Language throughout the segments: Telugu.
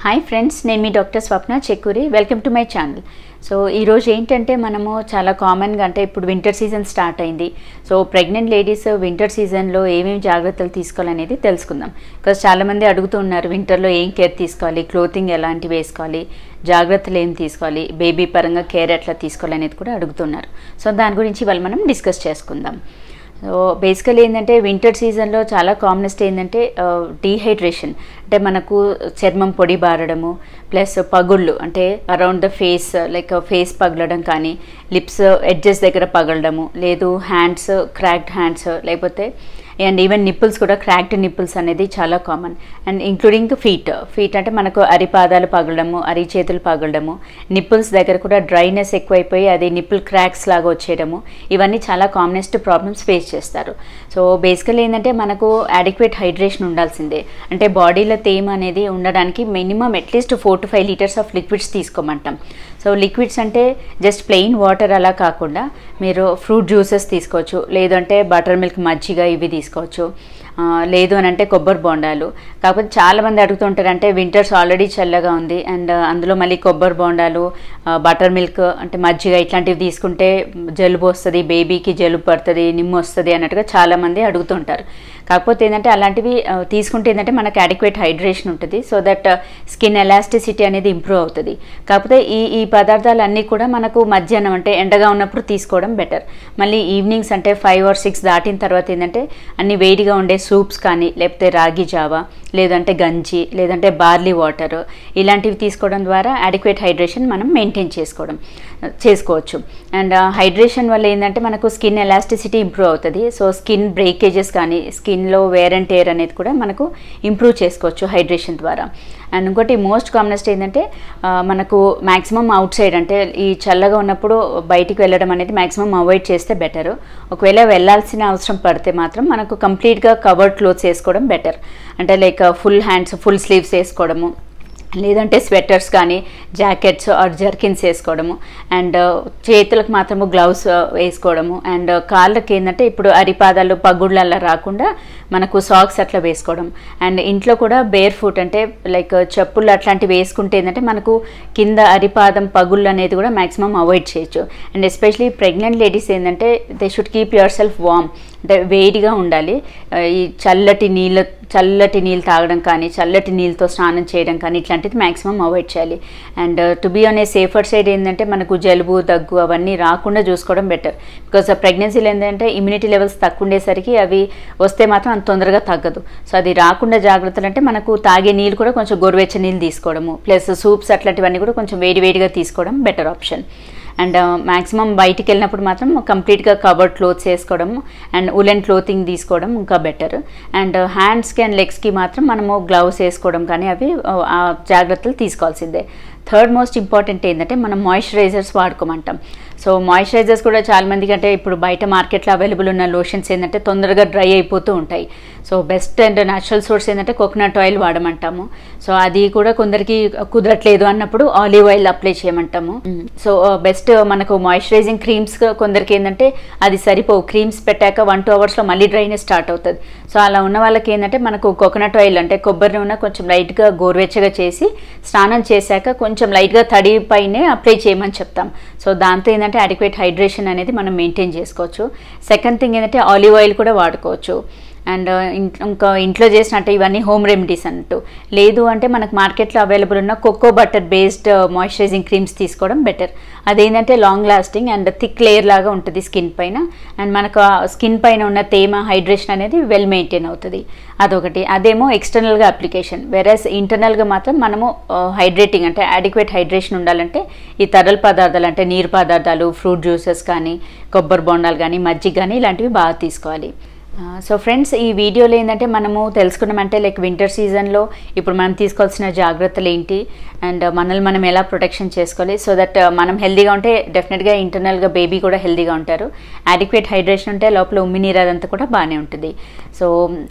హాయ్ ఫ్రెండ్స్ నేను మీ doctor Swapna Chekkuri welcome to my channel so ఈరోజు ఏంటంటే మనము చాలా కామన్గా అంటే ఇప్పుడు వింటర్ సీజన్ స్టార్ట్ అయింది సో ప్రెగ్నెంట్ లేడీస్ వింటర్ సీజన్లో ఏమేమి జాగ్రత్తలు తీసుకోవాలనేది తెలుసుకుందాం బికాస్ చాలామంది అడుగుతూ ఉన్నారు వింటర్లో ఏం కేర్ తీసుకోవాలి క్లోతింగ్ ఎలాంటివి వేసుకోవాలి జాగ్రత్తలు ఏం తీసుకోవాలి బేబీ పరంగా కేర్ ఎట్లా తీసుకోవాలి అనేది కూడా అడుగుతున్నారు సో దాని గురించి ఇవాళ మనం డిస్కస్ చేసుకుందాం సో బేసికలీ ఏంటంటే వింటర్ సీజన్లో చాలా కామనెస్ట్ ఏంటంటే డీహైడ్రేషన్ అంటే మనకు చర్మం పొడి బారడము ప్లస్ పగుళ్ళు అంటే around the face like face పగలడం కానీ లిప్స్ ఎడ్జెస్ దగ్గర పగలడము లేదు హ్యాండ్స్ క్రాక్డ్ హ్యాండ్స్ లేకపోతే అండ్ ఈవెన్ నిప్పుల్స్ కూడా క్రాక్డ్ నిప్పుల్స్ అనేది చాలా common and including feet feet అంటే మనకు అరిపాదాలు పగలడము అరిచేతులు పగలడము నిప్పుల్స్ దగ్గర కూడా డ్రైనెస్ ఎక్కువైపోయి అది నిప్పుల్ క్రాక్స్ లాగా వచ్చేయడము ఇవన్నీ చాలా కామనెస్ట్ ప్రాబ్లమ్స్ ఫేస్ చేస్తారు సో బేసికలీ ఏంటంటే మనకు అడిక్వేట్ హైడ్రేషన్ ఉండాల్సిందే అంటే బాడీలో తేమ అనేది ఉండడానికి minimum at least four to five litres of liquids తీసుకోమంటాం సో లిక్విడ్స్ అంటే జస్ట్ ప్లెయిన్ వాటర్ అలా కాకుండా మీరు ఫ్రూట్ జ్యూసెస్ తీసుకోవచ్చు లేదంటే బటర్ మిల్క్ మజ్జిగ ఇవి తీసుకోవచ్చు లేదు అని అంటే కొబ్బరి బోండాలు కాకపోతే చాలామంది అడుగుతుంటారు అంటే వింటర్స్ ఆల్రెడీ చల్లగా ఉంది అండ్ అందులో మళ్ళీ కొబ్బరి బోండాలు బటర్ మిల్క్ అంటే మజ్జిగ ఇట్లాంటివి తీసుకుంటే జలుబు వస్తుంది బేబీకి జలుబు పడుతుంది నిమ్ము వస్తుంది అన్నట్టుగా చాలామంది అడుగుతుంటారు కాకపోతే ఏంటంటే అలాంటివి తీసుకుంటే ఏంటంటే మనకు అడిక్వేట్ హైడ్రేషన్ ఉంటుంది సో దట్ స్కిన్ ఎలాస్టిసిటీ అనేది ఇంప్రూవ్ అవుతుంది కాకపోతే ఈ ఈ పదార్థాలన్నీ కూడా మనకు మధ్యాహ్నం అంటే ఎండగా ఉన్నప్పుడు తీసుకోవడం బెటర్ మళ్ళీ ఈవినింగ్స్ అంటే ఫైవ్ ఆర్ సిక్స్ దాటిన తర్వాత ఏంటంటే అన్ని వేడిగా ఉండే సూప్స్ కానీ లేకపోతే రాగి జావా లేదంటే గంజి లేదంటే బార్లీ వాటర్ ఇలాంటివి తీసుకోవడం ద్వారా అడిక్వేట్ హైడ్రేషన్ మనం మెయింటైన్ చేసుకోవడం చేసుకోవచ్చు అండ్ హైడ్రేషన్ వల్ల ఏంటంటే మనకు స్కిన్ ఎలాస్టిసిటీ ఇంప్రూవ్ అవుతుంది సో స్కిన్ బ్రేకేజెస్ కానీ స్కిన్లో వేర్ అండ్ టేర్ అనేది కూడా మనకు ఇంప్రూవ్ చేసుకోవచ్చు హైడ్రేషన్ ద్వారా అండ్ ఇంకోటి మోస్ట్ కామనెస్ట్ ఏంటంటే మనకు మ్యాక్సిమం అవుట్ సైడ్ అంటే ఈ చల్లగా ఉన్నప్పుడు బయటికి వెళ్ళడం అనేది మ్యాక్సిమం అవాయిడ్ చేస్తే బెటర్ ఒకవేళ వెళ్ళాల్సిన అవసరం పడితే మాత్రం మనకు కంప్లీట్గా కవర్డ్ క్లోత్స్ వేసుకోవడం బెటర్ అంటే like full hands full sleeves వేసుకోవడము లేదంటే స్వెటర్స్ కానీ జాకెట్స్ ఆర్ జర్కిన్స్ వేసుకోవడము అండ్ చేతులకు మాత్రము గ్లౌస్ వేసుకోవడము అండ్ కాళ్ళకి ఏంటంటే ఇప్పుడు అరిపాదాలు పగుళ్ళల్లా రాకుండా మనకు సాక్స్ అట్లా వేసుకోవడం అండ్ ఇంట్లో కూడా బేర్ ఫుట్ అంటే లైక్ చెప్పులు అట్లాంటివి వేసుకుంటే ఏంటంటే మనకు కింద అరిపాదం పగుళ్ళు అనేది కూడా మ్యాక్సిమం అవాయిడ్ చేయొచ్చు అండ్ ఎస్పెషలీ ప్రెగ్నెంట్ లేడీస్ ఏంటంటే they should keep yourself warm అంటే వేడిగా ఉండాలి ఈ చల్లటి నీళ్ళ చల్లటి నీళ్ళు తాగడం కానీ చల్లటి నీళ్ళతో స్నానం చేయడం కానీ ఇట్లాంటిది మ్యాక్సిమం అవాయిడ్ చేయాలి and to be on a safer side ఏంటంటే మనకు జలుబు దగ్గు అవన్నీ రాకుండా చూసుకోవడం బెటర్ బికాస్ ప్రెగ్నెన్సీలో ఏంటంటే ఇమ్యూనిటీ లెవెల్స్ తక్కువ ఉండేసరికి అవి వస్తే మాత్రం అంత తొందరగా తగ్గదు సో అది రాకుండా జాగ్రత్తలు అంటే మనకు తాగే నీళ్ళు కూడా కొంచెం గోరువెచ్చ నీళ్ళు తీసుకోవడము ప్లస్ సూప్స్ అట్లాంటివన్నీ కూడా కొంచెం వేడి వేడిగా తీసుకోవడం బెటర్ ఆప్షన్ అండ్ మ్యాక్సిమం బయటికి వెళ్ళినప్పుడు మాత్రం కంప్లీట్గా కవర్డ్ క్లోత్స్ వేసుకోవడం అండ్ ఉలెన్ క్లోతింగ్ తీసుకోవడం ఇంకా బెటర్ అండ్ హ్యాండ్స్కి అండ్ లెగ్స్కి మాత్రం మనము గ్లౌస్ వేసుకోవడం కానీ అవి ఆ జాగ్రత్తలు తీసుకోవాల్సిందే థర్డ్ మోస్ట్ ఇంపార్టెంట్ ఏంటంటే మనం మాయిశ్చరైజర్స్ వాడుకోమంటాం సో మాయిశ్చరైజర్స్ కూడా చాలా మందికి అంటే ఇప్పుడు బయట మార్కెట్లో అవైలబుల్ ఉన్న లోషన్స్ ఏంటంటే తొందరగా డ్రై అయిపోతూ ఉంటాయి so best and natural source ఏంటంటే కోకోనట్ ఆయిల్ వాడమంటాము సో అది కూడా కొందరికి కుదరట్లేదు అన్నప్పుడు ఆలివ్ ఆయిల్ అప్లై చేయమంటాము సో బెస్ట్ మనకు మాయిశ్చరైజింగ్ క్రీమ్స్ కొందరికి ఏంటంటే అది సరిపోవు క్రీమ్స్ పెట్టాక వన్ టూ అవర్స్లో మళ్ళీ డ్రైనెస్ స్టార్ట్ అవుతుంది సో అలా ఉన్న వాళ్ళకి ఏంటంటే మనకు కోకోనట్ ఆయిల్ అంటే కొబ్బరి నూనె కొంచెం లైట్గా గోరువెచ్చగా చేసి స్నానం చేశాక కొంచెం లైట్గా తడి పైనే అప్లై చేయమని చెప్తాం సో దాంతో ఏంటంటే అడిక్వేట్ హైడ్రేషన్ అనేది మనం మెయింటైన్ చేసుకోవచ్చు సెకండ్ థింగ్ ఏంటంటే ఆలివ్ ఆయిల్ కూడా వాడుకోవచ్చు అండ్ ఇంకా ఇంట్లో చేసినట్టు ఇవన్నీ హోమ్ రెమెడీస్ అన్నట్టు లేదు అంటే మనకు మార్కెట్లో అవైలబుల్ ఉన్న cocoa butter based moisturising creams తీసుకోవడం బెటర్ అదేంటంటే long lasting and thick layer లాగా ఉంటుంది స్కిన్ పైన అండ్ మనకు స్కిన్ పైన ఉన్న తేమ హైడ్రేషన్ అనేది వెల్ మెయింటైన్ అవుతుంది అదొకటి అదేమో ఎక్స్టర్నల్గా అప్లికేషన్ వెరస్ ఇంటర్నల్గా మాత్రం మనము హైడ్రేటింగ్ అంటే అడిక్వేట్ హైడ్రేషన్ ఉండాలంటే ఈ తరల్ పదార్థాలు అంటే నీరు పదార్థాలు ఫ్రూట్ జ్యూసెస్ కానీ కొబ్బరి బొండాలు కానీ మజ్జిగ కానీ ఇలాంటివి బాగా తీసుకోవాలి సో ఫ్రెండ్స్ ఈ వీడియోలో ఏంటంటే మనము తెలుసుకున్నామంటే లైక్ వింటర్ సీజన్లో ఇప్పుడు మనం తీసుకోవాల్సిన జాగ్రత్తలు ఏంటి అండ్ మనల్ని మనం ఎలా ప్రొటెక్షన్ చేసుకోవాలి సో దట్ మనం హెల్దీగా ఉంటే డెఫినెట్గా ఇంటర్నల్గా బేబీ కూడా హెల్దీగా ఉంటారు అడిక్వేట్ హైడ్రేషన్ ఉంటే లోపల ఉమ్మి నీరు అదంతా కూడా బాగానే ఉంటుంది సో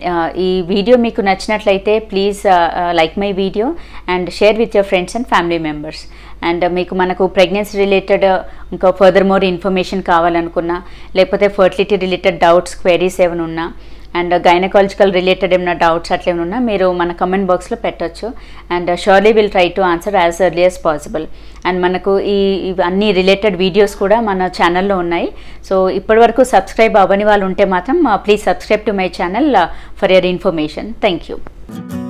ఈ వీడియో మీకు నచ్చినట్లయితే please like my video and share with your friends and family members and మీకు మనకు ప్రెగ్నెన్సీ రిలేటెడ్ ఇంకా ఫర్దర్ మోర్ ఇన్ఫర్మేషన్ కావాలనుకున్నా లేకపోతే ఫర్టిలిటీ రిలేటెడ్ డౌట్స్ క్వైరీస్ ఏమైనా ఉన్నా అండ్ గైనకాలజికల్ రిలేటెడ్ ఏమైనా డౌట్స్ అట్లా ఏమైనా ఉన్నా మీరు మన కమెంట్ బాక్స్లో పెట్టొచ్చు and surely will try to answer as early as possible and మనకు ఈ ఇవి అన్ని రిలేటెడ్ వీడియోస్ కూడా మన ఛానల్లో ఉన్నాయి సో ఇప్పటివరకు సబ్స్క్రైబ్ అవ్వని వాళ్ళు ఉంటే మాత్రం please subscribe to my channel for your information thank you